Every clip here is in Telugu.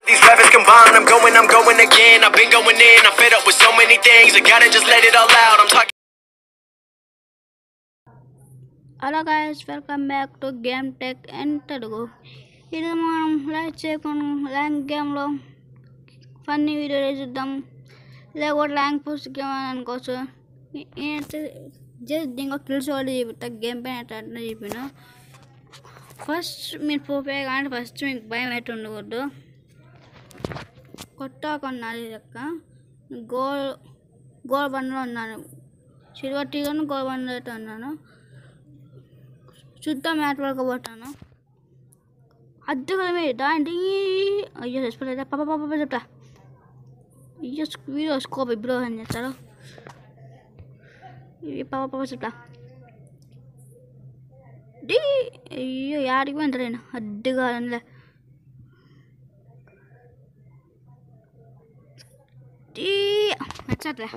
These rappers combined, I'm going, I'm going again. I've been going in, I'm fed up with so many things. I gotta just let it all out. I'm talking. Hello guys welcome back to game tech and Telugu ఇది మనం లైక్ చేయకుండా ర్యాంక్ గేమ్లో ఫన్నీ వీడియో చూద్దాం లేకపోతే ర్యాంక్ పోస్ట్ గేమ్ అని అనుకోవచ్చు నేనైతే జస్ట్ ఇంకా కిల్స్ వాళ్ళు చూపిస్తా గేమ్ పైన ఎట్లా ఎట్లా చెప్పిన ఫస్ట్ మీరు పోపే కానీ ఫస్ట్ మీకు భయం అయితే ఉండకూడదు కొత్త కొన్నాను లెక్క గోల్ గోల్ బండ్లో ఉన్నాను సిల్వర్ టీగాను గోల్ బండ్లో అయితే ఉన్నాను చూద్దాం మ్యాట్ పడకపోతాను అద్దెకమే దాంటి అయ్యో చచ్చిపోలేదా పాప పాప పాప చెప్తా అయ్యో వీడియో స్కోప్ ఇప్పుడు అని చేస్తారు ఇవి పాప పాప చెప్తా డీ అయ్యో యాడికి వెళ్తాడు అడ్డుగా అందులో డీ నచ్చట్లే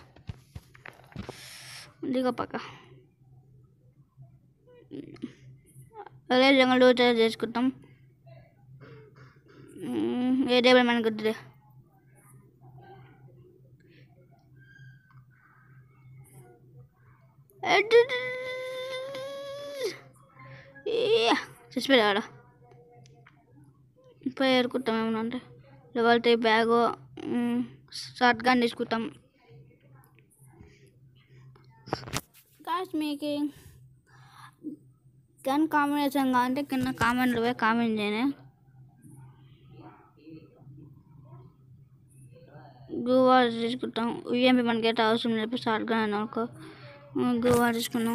దిగో పక్క అదే జంగల్ డోర్ తయారు చేసుకుంటాం మ్మ్, ఏ టేబుల్ మనకు వద్దులే చచ్చిపోయాడు పోయి ఏరుకుంటాం ఏమన్నా అంటే level three bag short gun తీసుకుంటాం కాస్ట్ మీకు గన్ కాంబినేషన్ కావాలంటే కింద కామెంట్లు పోయి కామెంట్ చేయని గోవా తీసుకుంటాం యూఎంపీ మనకి అయితే అవసరం లేదు షార్ట్ గన్ అని అనుకో గోవా తీసుకున్నాం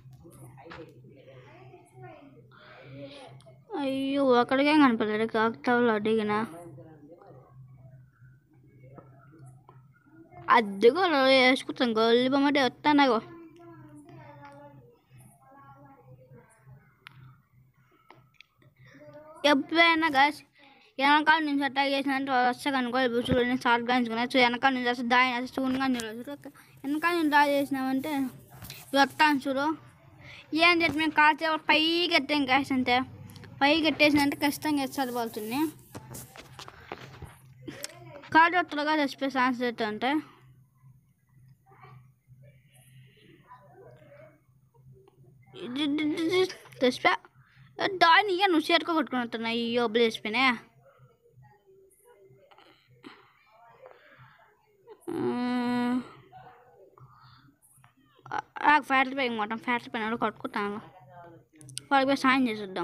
అయ్యో అక్కడికే కనపడలేదు కాకతావులు అడిగిన అద్దెగో వేసుకుంటాం గొల్లి బొమ్మటే వస్తాను ఎప్పుడైనా గాస్ వెనకాల నుంచి అటాక్ చేసినంటే వస్తాను అనుకోవాలి బుచ్చులు నేను షార్ట్ గాంచుకున్నా సో వెనకాల నుంచి వస్తే దాని వస్తే స్టూన్ కానీ చూడదు వెనకాల నుంచి డ్రా చేసినామంటే ఇవి వస్తాను చూడు ఏం చెప్పి మేము కాల్చే పైకి ఎత్తాం గాస్ అంతే పైకి ఎట్టేసినంటే ఖచ్చితంగా ఎత్తాలి పోతుంది కాళ్ళు త్వరగా చచ్చిపోయే ఛాన్స్ అయితే ఉంటాయి చచ్చిపోయా దాన్ని ఇక నువ్వు చేరుకో కొట్టుకుని వస్తున్నా ఈ ఒబ్బలు వేసిపోయినా ఫ్యాక్టరీ పైకి మొత్తం ఫ్యాక్టరీ పైన కొట్టుకుంటాను వాళ్ళకి పోయి సాయం చేసేద్దాం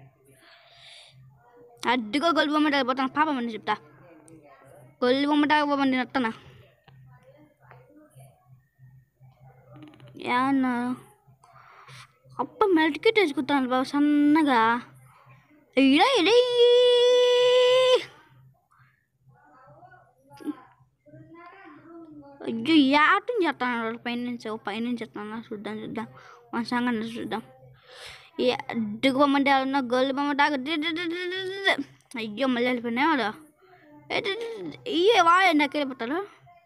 అడ్డుగా గొల్లి బొమ్మట వెళ్ళిపోతాను పాపం అని చెప్తా గొల్లి బొమ్మట పోమండి నట్టనా ఏమన్నా అప్ప మెల్ట్కి తెచ్చుకుంటాను బాబు సన్నగా ఇడా ఇడే అయ్యో యాటం చేస్తాను పైనుంచి ఓ పైనుంచి చెప్తాను చూద్దాం చూద్దాం మన సంగతి చూద్దాం ఈ అడ్డుకు బొమ్మంటే ఉన్న గోల్డ్ బొమ్మ అయ్యో మళ్ళీ వెళ్ళిపోయినా వాడు ఇయ్యే వాడు నాకు వెళ్ళిపోతాడు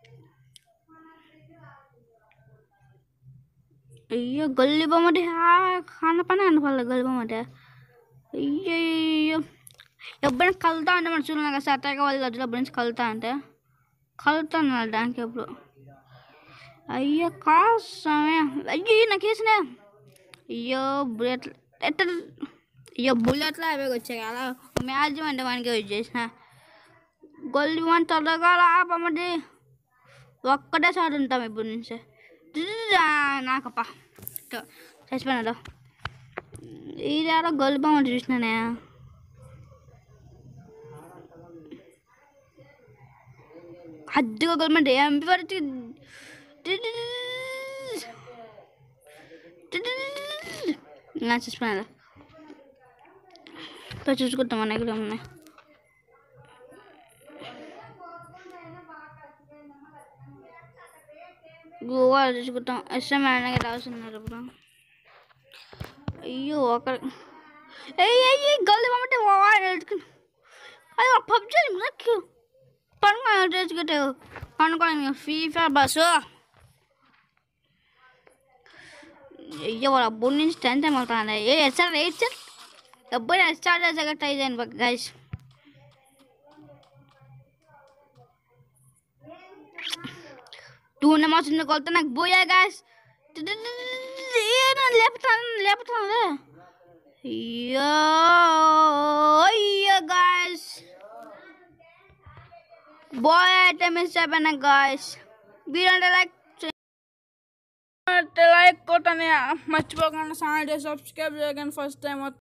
అయ్యో గొల్లి బొమ్మటి కాన పని అనుకోవాలి గొల్లి బొమ్మటి అయ్యో అయ్యో ఎప్పుడైనా కలుతా అంటే మన చూడలేదు కదా సత్తాక వాళ్ళు వద్దు ఎప్పటి నుంచి కలుతా అంటే కలుతాను నా దానికి ఎప్పుడు అయ్యో కాసమే అయ్యో నాకు వేసిన అయ్యో బుల్లెట్ ఎట్ట అయ్యో బుల్లెట్లు అవి వచ్చాయి కదా మ్యాచ్ అంటే వానికి వచ్చేసిన గొల్లి బొమ్మ త్వరగా రాపమ్మటి ఒక్కటే సారి ఉంటాం ఇప్పటి నుంచి నాకప్ప చచ్చిపోయినాడు ఇది ఎవరో గొల్లి బొమ్మ చూసినానే అద్దుగా గొల్మంటే ఎంపీ పడితే నా చచ్చిపోయినాడు చూసుకుంటాం మన దగ్గర ఉన్నాయి గోవా చూసుకుంటాం ఎస్ఎం అనగా రాస్తున్నారు ఇప్పుడు అయ్యో అక్కడ అయ్యి గల్లి మమ్మటే అయ్యో పబ్జి నాకు పనుకో తెచ్చుకుంటే పనుకోండి ఫీఫా బస్సు అయ్యో వాళ్ళ అబ్బు నుంచి టెన్త్ ఏమవుతాను ఏ ఎస్ఆర్ ఎయిట్ సార్ ఎప్పుడు స్టార్ట్ చేసాక ట్రై చేయండి గైస్ టూ నెంబర్స్ ఉన్న కొలత నాకు పోయా గాయస్ లేపుతాను లేపుతాను అయ్యో అయ్యో గాయస్ బాయ్ అయితే మిస్ అయిపోయినా గాయస్ వీరంటే లైక్ లైక్ కొట్టని మర్చిపోకుండా ఛానల్ సబ్స్క్రైబ్ చేయగానే ఫస్ట్ టైం